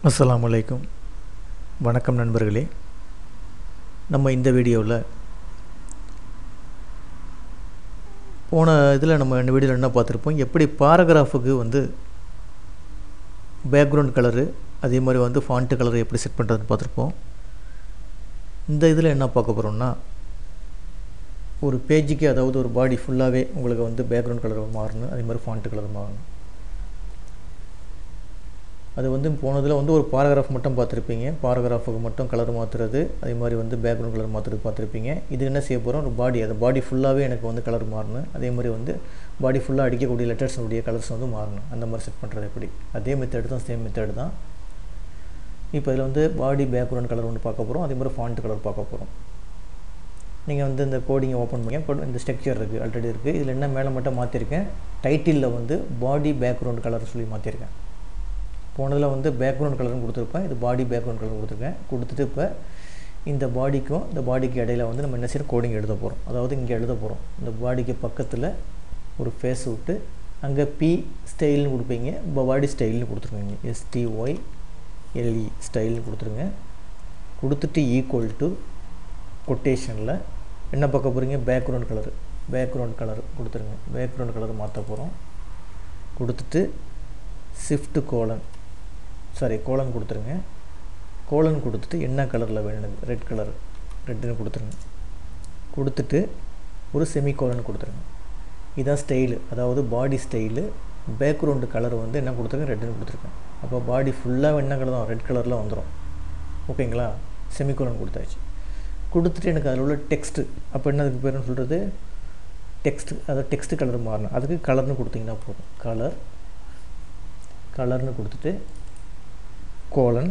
அஸ்ஸலாமு அலைக்கும் வணக்கம் நண்பர்களே நம்ம இந்த வீடியோவில் போன இதில் நம்ம இந்த வீடியோவில் என்ன பார்த்துருப்போம் எப்படி பாராகிராஃபுக்கு வந்து பேக்ரவுண்ட் கலரு அதே மாதிரி வந்து ஃபாண்ட்டு கலர் எப்படி செட் பண்ணுறதுன்னு பார்த்துருப்போம் இந்த இதில் என்ன பார்க்க போகிறோம்னா ஒரு பேஜுக்கு அதாவது ஒரு பாடி ஃபுல்லாகவே உங்களுக்கு வந்து பேக்ரவுண்ட் கலர் மாறணும் அதே மாதிரி ஃபாண்ட்டு கலர் மாறணும் அது வந்து போனதில் வந்து ஒரு பாராகிராஃப் மட்டும் பார்த்துருப்பீங்க பாராகிராஃபுக்கு மட்டும் கலர் மாற்றுறது அதே மாதிரி வந்து பேக்ரவுண்ட் கலர் மாற்றுறது பார்த்துருப்பீங்க இது என்ன செய்ய போகிறோம் ஒரு பாடி அந்த பாடி ஃபுல்லாகவே எனக்கு வந்து கலர் மாறணும் அதே மாதிரி வந்து பாடி ஃபுல்லாக அடிக்கக்கூடிய லெட்டர்ஸுடைய கலர்ஸ் வந்து மாறணும் அந்த மாதிரி செட் பண்ணுறது எப்படி அதே மெத்தட் தான் சேம் மெத்தட் தான் இப்போ இதில் வந்து பாடி பேக்ரவுண்ட் கலர் ஒன்று பார்க்க போகிறோம் அதே மாதிரி ஃபாண்ட் கலர் பார்க்க போகிறோம் நீங்கள் வந்து இந்த கோடிங்கை ஓப்பன் பண்ணி இந்த ஸ்ட்ரக்சர் இருக்குது ஆல்ரெடி இருக்குது இதில் என்ன மேலே மட்டும் மாற்றிருக்கேன் டைட்டிலில் வந்து பாடி பேக்ரவுண்ட் கலர் சொல்லி மாற்றிருக்கேன் போனதில் வந்து பேக்ரவுண்ட் கலர்னு கொடுத்துருப்பேன் இது பாடி பேக்ரவுண்ட் கலர் கொடுத்துருக்கேன் கொடுத்துட்டு இப்போ இந்த பாடிக்கும் இந்த பாடிக்கு இடையில வந்து நம்ம என்ன செய்யணும் கோடிங் எழுத போகிறோம் அதாவது இங்கே எழுத போகிறோம் இந்த பாடிக்கு பக்கத்தில் ஒரு ஃபேஸ் விட்டு அங்கே பி ஸ்டைல்னு கொடுப்பீங்க இப்போ பாடி ஸ்டைல்னு கொடுத்துருங்க எஸ்டிஒய் எல்இ ஸ்டைல்னு கொடுத்துருங்க கொடுத்துட்டு ஈக்குவல் டு கொட்டேஷனில் என்ன பார்க்க போகிறீங்க பேக்ரவுண்ட் கலர் பேக்ரவுண்ட் கலர் கொடுத்துருங்க பேக்ரவுண்ட் கலர் மாற்ற போகிறோம் கொடுத்துட்டு ஷிஃப்ட்டு கோலன் சாரி கோலன் கொடுத்துருங்க கோலன் கொடுத்துட்டு என்ன கலரில் வேணும் ரெட் கலர் ரெட்டுன்னு கொடுத்துருங்க கொடுத்துட்டு ஒரு செமி கோலன் கொடுத்துருங்க இதுதான் ஸ்டைலு அதாவது பாடி ஸ்டைலு பேக்ரவுண்டு கலர் வந்து என்ன கொடுத்துருக்கேன் ரெட்டுன்னு கொடுத்துருக்கேன் அப்போ பாடி ஃபுல்லாக என்ன கலர் தான் ரெட் கலரில் வந்துடும் ஓகேங்களா செமிகோலன் கொடுத்தாச்சு கொடுத்துட்டு எனக்கு அதில் உள்ள டெக்ஸ்ட்டு அப்போ என்ன அதுக்கு பேருன்னு சொல்கிறது டெக்ஸ்ட்டு அதாவது டெக்ஸ்ட்டு கலர் மாறணும் அதுக்கு கலர்னு கொடுத்தீங்கன்னா போதும் கலர் கலர்னு கொடுத்துட்டு கோலன்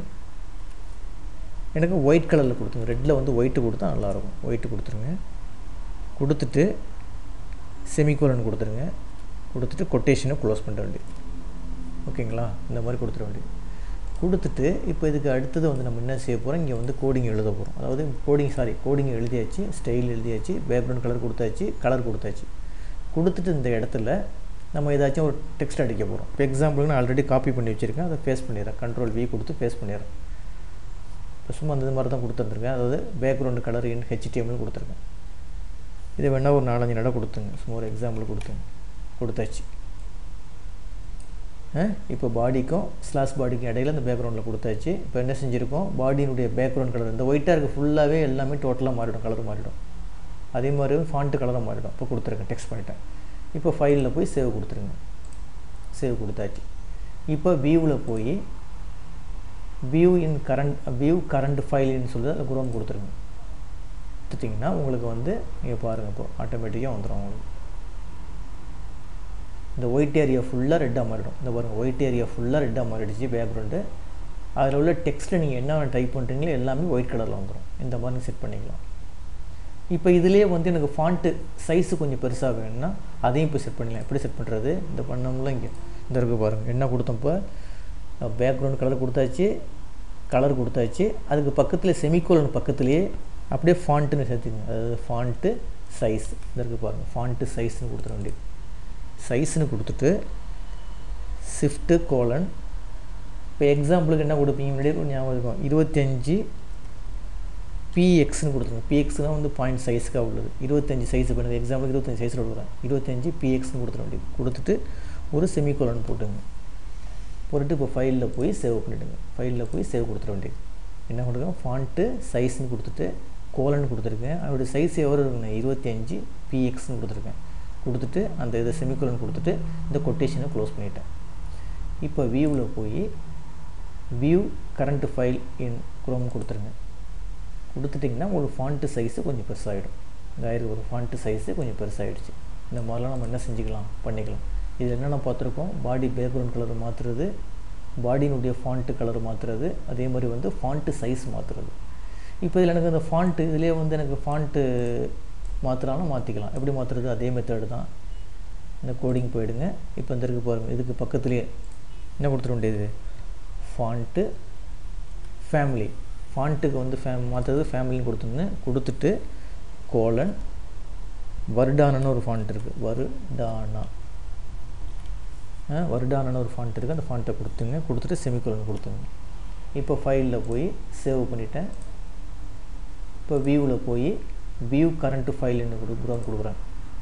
எனக்கு ஒயிட் கலரில் கொடுத்துருங்க ரெட்டில் வந்து ஒயிட்டு கொடுத்தா நல்லாயிருக்கும் ஒயிட்டு கொடுத்துருங்க கொடுத்துட்டு செமிகோலன் கொடுத்துருங்க கொடுத்துட்டு கொட்டேஷனை க்ளோஸ் பண்ண வேண்டியது ஓகேங்களா இந்த மாதிரி கொடுத்துட வேண்டியது கொடுத்துட்டு இப்போ இதுக்கு அடுத்தது வந்து நம்ம என்ன செய்ய போகிறோம் இங்கே வந்து கோடிங் எழுத போகிறோம் அதாவது கோடிங் சாரி கோடிங் எழுதியாச்சு ஸ்டைல் எழுதியாச்சு பேக்ரவுண்ட் கலர் கொடுத்தாச்சு கலர் கொடுத்தாச்சு கொடுத்துட்டு இந்த இடத்துல நம்ம ஏதாச்சும் ஒரு டெக்ஸ்ட் அடிக்க போகிறோம் இப்போ எக்ஸாம்பிளுக்கு நான் ஆல்ரெடி காப்பி பண்ணி வச்சுருக்கேன் அதை ஃபேஸ் பண்ணிடுறேன் கண்ட்ரோல் வி கொடுத்து ஃபேஸ் பண்ணிடுறேன் இப்போ சும்மா அந்த மாதிரி தான் கொடுத்துருந்துருக்கேன் அதாவது பேக்ரவுண்டு கலர் இன் ஹெச்டிஎம்னு கொடுத்துருக்கேன் இதை வேணால் ஒரு நாலஞ்சு நடம் கொடுத்துங்க சும்மா ஒரு எக்ஸாம்பிள் கொடுத்துங்க கொடுத்தாச்சு இப்போ பாடிக்கும் ஸ்லாஸ் பாடிக்கும் இடையில இந்த பேக்ரவுண்டில் கொடுத்தாச்சு இப்போ என்ன செஞ்சுருக்கோம் பாடியினுடைய பேக்ரவுண்ட் கலர் இந்த ஒயிட்டாக இருக்க ஃபுல்லாகவே எல்லாமே டோட்டலாக மாறிடும் கலர் மாறிடும் அதே மாதிரி ஃபாண்ட்டு கலரும் மாறிடும் இப்போ கொடுத்துருக்கேன் டெக்ஸ்ட் பண்ணிட்டேன் இப்போ ஃபைலில் போய் சேவ் கொடுத்துருங்க சேவ் கொடுத்தாச்சு இப்போ வியூவில் போய் view in current view current ஃபைல்னு சொல்லி அதில் குரோம் கொடுத்துருங்க கொடுத்துட்டிங்கன்னா உங்களுக்கு வந்து நீங்கள் பாருங்கள் இப்போ ஆட்டோமேட்டிக்காக வந்துடும் உங்களுக்கு இந்த ஒயிட் ஏரியா ஃபுல்லாக ரெட்டாக மாறிடும் இந்த பாருங்கள் ஒயிட் ஏரியா ஃபுல்லாக ரெட்டாக மாறிடுச்சு பேக்ரவுண்டு அதில் உள்ள டெக்ஸ்ட்டில் நீங்கள் என்ன டைப் பண்ணுறீங்களோ எல்லாமே ஒயிட் கலரில் வந்துடும் இந்த மாதிரி செட் பண்ணிக்கலாம் இப்போ இதிலே வந்து எனக்கு ஃபாண்ட்டு சைஸு கொஞ்சம் பெருசாக வேணும்னா அதையும் இப்போ செட் பண்ணிக்கலாம் எப்படி செட் பண்ணுறது இந்த பண்ணோம்ல இங்கே இந்த இருக்க பாருங்கள் என்ன கொடுத்தப்போ பேக்ரவுண்ட் கலர் கொடுத்தாச்சு கலர் கொடுத்தாச்சு அதுக்கு பக்கத்தில் செமிகோலன் பக்கத்துலேயே அப்படியே ஃபாண்ட்டுன்னு சேர்த்துங்க அதாவது ஃபாண்ட்டு சைஸ் இந்த இருக்கு பாருங்கள் ஃபாண்ட்டு சைஸ்னு கொடுத்துட வேண்டியது சைஸ்னு கொடுத்துட்டு ஷிஃப்ட்டு கோலன் இப்போ எக்ஸாம்பிளுக்கு என்ன கொடுப்பீங்க முன்னாடியே ஞாபகம் இருக்கும் இருபத்தஞ்சி பிஎக்ஸ்னு கொடுத்துருங்க பிஎக்ஸ்னால் வந்து பாயிண்ட் சைஸுக்காக உள்ளது இருபத்தஞ்சி சைஸ் இப்போ எனக்கு எக்ஸாம்பிளுக்கு இருபத்தஞ்சி சைஸில் கொடுக்குறேன் இருபத்தஞ்சி பிஎக்ஸ்னு கொடுத்துட வேண்டியது கொடுத்துட்டு ஒரு செமிகோலன் போட்டுங்க போட்டுட்டு இப்போ ஃபைலில் போய் சேவ் பண்ணிவிடுங்க ஃபைலில் போய் சேவ் கொடுத்துட வேண்டியது என்ன கொடுக்குறோம் ஃபாண்ட்டு சைஸ்னு கொடுத்துட்டு கோலன் கொடுத்துருக்கேன் அதோடய சைஸ் எவ்வளோ இருக்குங்க இருபத்தி அஞ்சு பிஎக்ஸ்னு கொடுத்துருக்கேன் கொடுத்துட்டு அந்த இதை செமிகோலன் கொடுத்துட்டு இந்த கொட்டேஷனை க்ளோஸ் பண்ணிட்டேன் இப்போ வியூவில் போய் view current file in Chrome கொடுத்துருங்க கொடுத்துட்டிங்கன்னா ஒரு ஃபாண்ட்டு சைஸு கொஞ்சம் பெருசாகிடும் இந்த ஆயிருக்கு ஒரு ஃபாண்ட்டு சைஸு கொஞ்சம் பெருசாகிடுச்சு இந்த மாதிரிலாம் நம்ம என்ன செஞ்சுக்கலாம் பண்ணிக்கலாம் இதில் என்னென்ன பார்த்துருக்கோம் பாடி பேக்ரவுண்ட் கலர் மாற்றுறது பாடியினுடைய ஃபாண்ட்டு கலர் மாற்றுறது அதே மாதிரி வந்து ஃபாண்ட்டு சைஸ் மாற்றுறது இப்போ இதில் எனக்கு அந்த ஃபாண்ட்டு இதிலே வந்து எனக்கு ஃபாண்ட்டு மாற்றுறாலும் மாற்றிக்கலாம் எப்படி மாற்றுறது அதே மெத்தடு தான் இந்த கோடிங் போயிடுங்க இப்போ இந்த இருக்கு பாருங்கள் இதுக்கு பக்கத்துலேயே என்ன கொடுத்துட வேண்டியது ஃபாண்ட்டு ஃபேமிலி ஃபாண்ட்டுக்கு வந்து ஃபேம் மாற்றுறது ஃபேமிலின்னு கொடுத்துருங்க கொடுத்துட்டு கோலன் வருடானன்னு ஒரு ஃபாண்ட் இருக்குது வருடானா வருடானன்னு ஒரு ஃபாண்ட் இருக்குது அந்த ஃபாண்ட்டை கொடுத்துங்க கொடுத்துட்டு செமிகோலன் கொடுத்துங்க இப்போ ஃபைலில் போய் சேவ் பண்ணிட்டேன் இப்போ வியூவில் போய் வியூ கரண்ட்டு ஃபைல் என்ன கொடுக்குறோம் கொடுக்குறேன்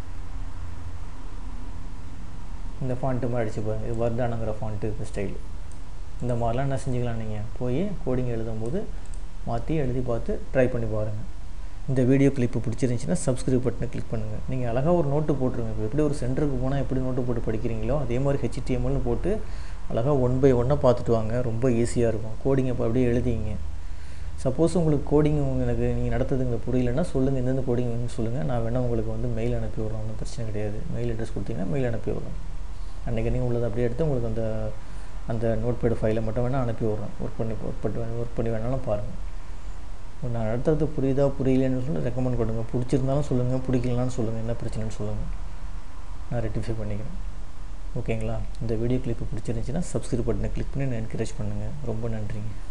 இந்த ஃபாண்ட்டு மாதிரி அடிச்சு பாருங்கள் இது வர்தானுங்கிற ஃபாண்ட்டு இந்த ஸ்டைல் இந்த மாதிரிலாம் என்ன செஞ்சுக்கலாம் நீங்கள் போய் கோடிங் எழுதும்போது மாற்றி எழுதி பார்த்து ட்ரை பண்ணி பாருங்கள் இந்த வீடியோ கிளிப்பு பிடிச்சிருந்துச்சின்னா சப்ஸ்கிரைப் பட்டனை கிளிக் பண்ணுங்கள் நீங்கள் அழகாக ஒரு நோட்டு போட்டுருங்க இப்போ எப்படி ஒரு சென்டருக்கு போனால் எப்படி நோட்டு போட்டு படிக்கிறீங்களோ அதே மாதிரி ஹெச்டிஎம்எல்னு போட்டு அழகாக ஒன் பை ஒன்னாக பார்த்துட்டு வாங்க ரொம்ப ஈஸியாக இருக்கும் கோடிங்கை இப்போ அப்படியே எழுதிங்க சப்போஸ் உங்களுக்கு கோடிங் எனக்கு நீங்கள் நடத்துறதுங்க புரியலன்னா சொல்லுங்கள் எந்தெந்த கோடிங் வேணும்னு சொல்லுங்கள் நான் வேணால் உங்களுக்கு வந்து மெயில் அனுப்பி விட்றேன் ஒன்றும் பிரச்சனை கிடையாது மெயில் அட்ரஸ் கொடுத்தீங்கன்னா மெயில் அனுப்பி விட்றேன் அன்றைக்கி நீங்கள் உள்ளதை அப்படியே எடுத்து உங்களுக்கு அந்த அந்த நோட்பேடு ஃபைலை மட்டும் வேணால் அனுப்பி விட்றேன் ஒர்க் பண்ணி ஒர்க் பண்ணி ஒர்க் பண்ணி வேணாலும் பாருங்கள் நான் நடத்துறது புரியுதா புரியலன்னு சொல்லி ரெக்கமெண்ட் கொடுங்க பிடிச்சிருந்தாலும் சொல்லுங்கள் பிடிக்கலனாலும் சொல்லுங்கள் என்ன பிரச்சனைன்னு சொல்லுங்கள் நான் ரெட்டிஃபை பண்ணிக்கிறேன் ஓகேங்களா இந்த வீடியோ கிளிப்பு பிடிச்சிருந்துச்சின்னா சப்ஸ்கிரைப் பட்டனை கிளிக் பண்ணி நான் என்கரேஜ் பண்ணுங்கள் ரொம்ப நன்றிங்க